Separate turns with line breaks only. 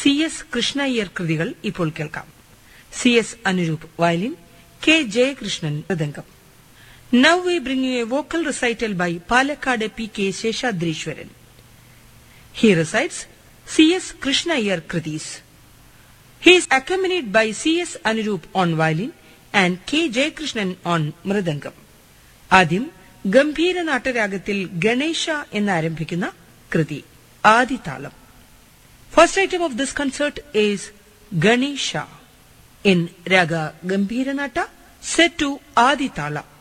C S Krishna Iyer കൃതികൾ ഇപ്പോൾ കേൾക്കാം C S Anuroop violin K Jayakrishnan mridangam now we bring you a vocal recital by Palakkad P K Seshadreeswaran he recites C S Krishnaiyer kritis He is accompanied by C.S. Anurup on violin and K. Jayakrishnan on mridangam ആദ്യം ഗംഭീര നാട്ടരാഗത്തിൽ ഗണേശ എന്നാരംഭിക്കുന്ന കൃതി ആദിതാളം first item of this concert is Ganesha in raga Gambhiranata set to ആദിതാള